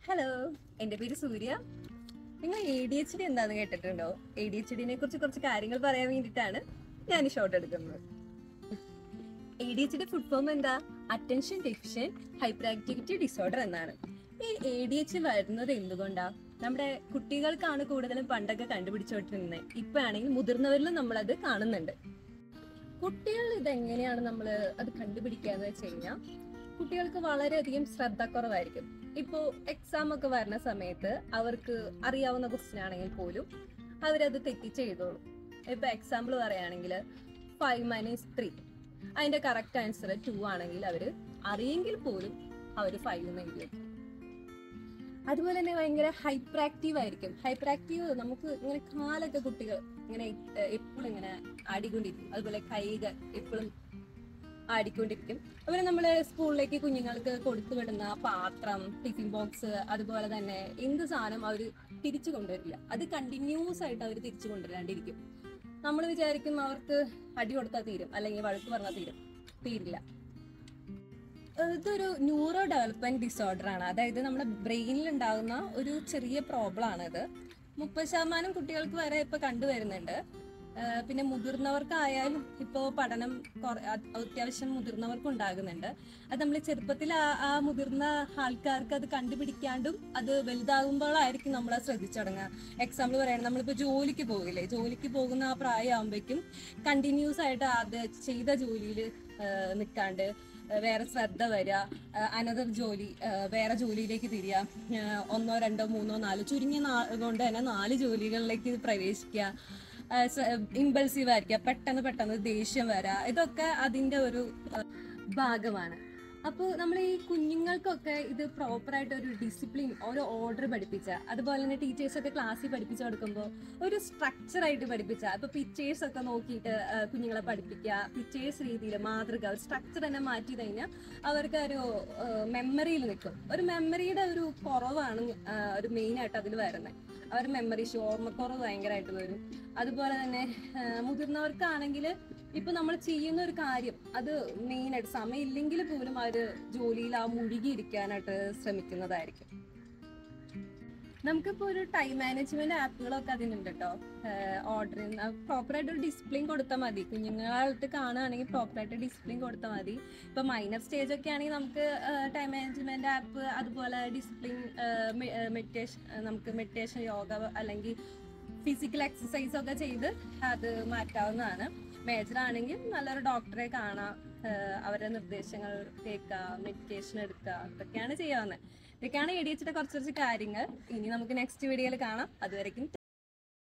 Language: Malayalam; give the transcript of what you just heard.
ഹലോ എൻ്റെ പേര് സൂര്യ നിങ്ങൾ എ ഡി എച്ച് ഡി എന്താന്ന് കേട്ടിട്ടുണ്ടോ എ ഡി എച്ച് ഡിനെ കുറിച്ച് കുറച്ച് കാര്യങ്ങൾ പറയാൻ വേണ്ടിയിട്ടാണ് ഞാൻ ഷോട്ട് എടുക്കുന്നത് A D H D full form എന്താ attention deficit hyper activity disorder എന്നാണ് ഈ എ ഡി എച്ച് വരുന്നത് എന്തുകൊണ്ടാ നമ്മുടെ കുട്ടികൾക്കാണ് കൂടുതലും പണ്ടൊക്കെ കണ്ടുപിടിച്ചോണ്ടിരുന്നത് ഇപ്പൊ ആണെങ്കിൽ മുതിർന്നവരിലും നമ്മളത് കാണുന്നുണ്ട് കുട്ടികൾ ഇതെങ്ങനെയാണ് നമ്മൾ അത് കണ്ടുപിടിക്കുക എന്ന് വെച്ച് കഴിഞ്ഞാൽ കുട്ടികൾക്ക് വളരെയധികം ശ്രദ്ധക്കുറവായിരിക്കും ഇപ്പോൾ എക്സാം ഒക്കെ വരുന്ന സമയത്ത് അവർക്ക് അറിയാവുന്ന ക്വസ്റ്റ്യൻ ആണെങ്കിൽ പോലും അവരത് തെറ്റിച്ച് എഴുതോളും ഇപ്പൊ എക്സാമ്പിൾ പറയുകയാണെങ്കിൽ ഫൈവ് മൈനസ് ത്രീ അതിന്റെ കറക്റ്റ് ആൻസർ ടു ആണെങ്കിൽ അവർ അറിയെങ്കിൽ പോലും അവർ ഫൈവ് എന്ന് എഴുതി വെക്കും അതുപോലെ തന്നെ ഭയങ്കര ഹൈപ്പർ ആക്റ്റീവ് ആയിരിക്കും ഹൈപ്പർ ആക്റ്റീവ് നമുക്ക് ഇങ്ങനെ കാലൊക്കെ കുട്ടികൾ ഇങ്ങനെ എപ്പോഴും ഇങ്ങനെ ആടിക്കൊണ്ടിരിക്കും അതുപോലെ കൈകൾ എപ്പോഴും ആടിക്കൊണ്ടിരിക്കും അതുപോലെ നമ്മൾ സ്കൂളിലേക്ക് കുഞ്ഞുങ്ങൾക്ക് കൊടുത്തു വിടുന്ന പാത്രം ടിഫിൻ ബോക്സ് അതുപോലെ തന്നെ എന്ത് സാധനം അവർ തിരിച്ചു കൊണ്ടുവരില്ല അത് കണ്ടിന്യൂസ് ആയിട്ട് അവർ തിരിച്ചു കൊണ്ടുവരാണ്ടിരിക്കും നമ്മൾ വിചാരിക്കും അവർക്ക് അടി കൊടുത്താൽ തീരും അല്ലെങ്കിൽ വഴക്ക് പറഞ്ഞാൽ തീരും തീരില്ല ഇതൊരു ന്യൂറോ ഡെവലപ്മെന്റ് ഡിസോർഡർ ആണ് അതായത് നമ്മുടെ ബ്രെയിനിൽ ഉണ്ടാകുന്ന ഒരു ചെറിയ പ്രോബ്ലം ആണ് ഇത് മുപ്പത് ശതമാനം കുട്ടികൾക്ക് വരെ ഇപ്പൊ കണ്ടുവരുന്നുണ്ട് ആഹ് പിന്നെ മുതിർന്നവർക്കായാലും ഇപ്പോൾ പഠനം കുറ- അത് അത്യാവശ്യം മുതിർന്നവർക്കും ഉണ്ടാകുന്നുണ്ട് അത് നമ്മൾ ചെറുപ്പത്തിൽ ആ ആ മുതിർന്ന ആൾക്കാർക്ക് അത് കണ്ടുപിടിക്കാണ്ടും അത് വലുതാകുമ്പോഴായിരിക്കും നമ്മൾ അത് ശ്രദ്ധിച്ചു തുടങ്ങുക എക്സാമ്പിൾ പറയുകയാണെങ്കിൽ നമ്മളിപ്പോൾ ജോലിക്ക് പോകില്ലേ ജോലിക്ക് പോകുന്ന ആ പ്രായമാകുമ്പോഴേക്കും കണ്ടിന്യൂസ് ആയിട്ട് അത് ചെയ്ത ജോലിയിൽ നിൽക്കാണ്ട് വേറെ ശ്രദ്ധ വരിക അനദർ ജോലി ആ, വേറെ ജോലിയിലേക്ക് തിരിയുക ആ, ഒന്നോ രണ്ടോ മൂന്നോ നാലോ ചുരുങ്ങിയ നാ കൊണ്ട് തന്നെ നാല് ജോലികളിലേക്ക് പ്രവേശിക്കുക ഇമ്പൾസീവ് ആയിരിക്കുക പെട്ടെന്ന് പെട്ടെന്ന് ദേഷ്യം വരിക ഇതൊക്കെ അതിന്റെ ഒരു ആ, ഭാഗമാണ് അപ്പോൾ നമ്മൾ ഈ കുഞ്ഞുങ്ങൾക്കൊക്കെ ഇത് പ്രോപ്പറായിട്ട് ഒരു ഡിസിപ്ലിൻ ഓരോ ഓർഡർ പഠിപ്പിച്ച അതുപോലെ തന്നെ ടീച്ചേഴ്സൊക്കെ ക്ലാസ്സിൽ പഠിപ്പിച്ചു കൊടുക്കുമ്പോൾ ഒരു സ്ട്രക്ചർ ആയിട്ട് പഠിപ്പിച്ച ഇപ്പൊ പിക്ചേഴ്സ് ഒക്കെ നോക്കിയിട്ട് ആ, കുഞ്ഞുങ്ങളെ പഠിപ്പിക്കുക പിക്ചേഴ്സ് രീതിയിൽ മാതൃക സ്ട്രക്ചർ തന്നെ മാറ്റി കഴിഞ്ഞാൽ അവർക്ക് ഒരു മെമ്മറിയിൽ നിൽക്കും ഒരു മെമ്മറിയുടെ ഒരു കുറവാണ് ആ, ഒരു മെയിൻ ആയിട്ട് അതിൽ വരുന്നത് അവർ മെമ്മറി ഓർമ്മക്കുറവ് ഭയങ്കരമായിട്ട് വരും അതുപോലെ തന്നെ ആ, മുതിർന്നവർക്കാണെങ്കിൽ ഇപ്പൊ നമ്മൾ ചെയ്യുന്ന ഒരു കാര്യം അത് മെയിൻ ആയിട്ട് സമയമില്ലെങ്കിൽ പോലും അവര് ജോലിയിൽ ആ മുഴുകിയിരിക്കാനായിട്ട് ശ്രമിക്കുന്നതായിരിക്കും നമുക്കിപ്പോ ഒരു ടൈം മാനേജ്മെന്റ് ആപ്പുകളൊക്കെ അതിനുണ്ട് കേട്ടോ ഓർഡറിങ് പ്രോപ്പറായിട്ട് ഒരു ഡിസിപ്ലിൻ കൊടുത്താൽ മതി കുഞ്ഞുങ്ങളായിട്ട് കാണുകയാണെങ്കിൽ പ്രോപ്പറായിട്ട് ഡിസിപ്ലിൻ കൊടുത്താൽ മതി ഇപ്പൊ മൈനർ സ്റ്റേജ് ഒക്കെ ആണെങ്കിൽ നമുക്ക് ടൈം മാനേജ്മെന്റ് ആപ്പ് അതുപോലെ ഡിസിപ്ലിൻ മെഡിറ്റേഷൻ നമുക്ക് മെഡിറ്റേഷൻ യോഗ അല്ലെങ്കിൽ ഫിസിക്കൽ എക്സസൈസ് ഒക്കെ ചെയ്ത് അത് മാറ്റാവുന്നതാണ് മേജർ ആണെങ്കിൽ നല്ലൊരു ഡോക്ടറെ കാണാം ആഹ് അവരുടെ നിർദ്ദേശങ്ങൾ കേൾക്കുക മെഡിറ്റേഷൻ എടുക്കുക ഇതൊക്കെയാണ് ചെയ്യാവുന്നത് ഇതൊക്കെയാണ് എ ഡി എച്ചിന്റെ കുറച്ച് കുറച്ച് കാര്യങ്ങൾ ഇനി നമുക്ക് നെക്സ്റ്റ് വീഡിയോയിൽ കാണാം അതുവരെയും